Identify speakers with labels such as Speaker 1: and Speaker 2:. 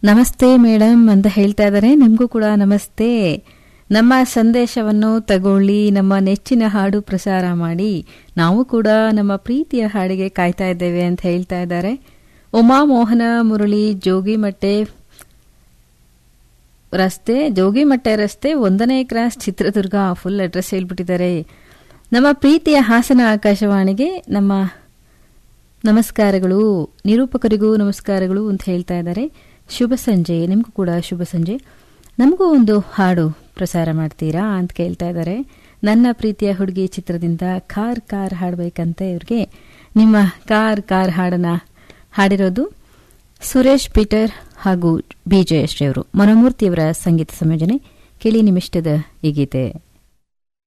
Speaker 1: ನಮಸ್ತೆ ಮೇಡಮ್ ಅಂತ ಹೇಳ್ತಾ ಇದ್ದಾರೆ ನಿಮಗೂ ಕೂಡ ನಮಸ್ತೆ ನಮ್ಮ ಸಂದೇಶವನ್ನು ತಗೊಳ್ಳಿ ನಮ್ಮ ನೆಚ್ಚಿನ ಹಾಡು ಪ್ರಸಾರ ಮಾಡಿ ನಾವು ಕೂಡ ನಮ್ಮ ಪ್ರೀತಿಯ ಹಾಡಿಗೆ ಕಾಯ್ತಾ ಇದ್ದೇವೆ ಅಂತ ಹೇಳ್ತಾ ಇದ್ದಾರೆ ಉಮಾ ಮೋಹನ ಮುರಳಿ ಜೋಗಿಮಟ್ಟೆ ರಸ್ತೆ ಜೋಗಿಮಟ್ಟೆ ರಸ್ತೆ ಒಂದನೇ ಕ್ರಾಸ್ ಚಿತ್ರದುರ್ಗ ಫುಲ್ ಅಡ್ರೆಸ್ ಹೇಳ್ಬಿಟ್ಟಿದ್ದಾರೆ ನಮ್ಮ ಪ್ರೀತಿಯ ಹಾಸನ ಆಕಾಶವಾಣಿಗೆ ನಮ್ಮ ನಮಸ್ಕಾರಗಳು ನಿರೂಪಕರಿಗೂ ನಮಸ್ಕಾರಗಳು ಅಂತ ಹೇಳ್ತಾ ಇದ್ದಾರೆ ಶುಭ ಸಂಜೆ ನಿಮಗೂ ಕೂಡ ಶುಭ ಸಂಜೆ ನಮಗೂ ಒಂದು ಹಾಡು ಪ್ರಸಾರ ಮಾಡ್ತೀರಾ ಅಂತ ಕೇಳ್ತಾ ಇದ್ದಾರೆ ನನ್ನ ಪ್ರೀತಿಯ ಹುಡುಗಿ ಚಿತ್ರದಿಂದ ಕಾರ್ ಕಾರ್ ಹಾಡಬೇಕಂತ ಇವ್ರಿಗೆ ನಿಮ್ಮ ಕಾರ್ ಕಾರ್ ಹಾಡನ್ನ ಹಾಡಿರೋದು ಸುರೇಶ್ ಪೀಟರ್ ಹಾಗೂ ಬಿ ಜಯಶ್ರೀ ಅವರು ಮನೋಮೂರ್ತಿಯವರ ಸಂಗೀತ ಸಂಯೋಜನೆ ಕೇಳಿ ನಿಮಿಷ್ಟದ ಈ ಗೀತೆ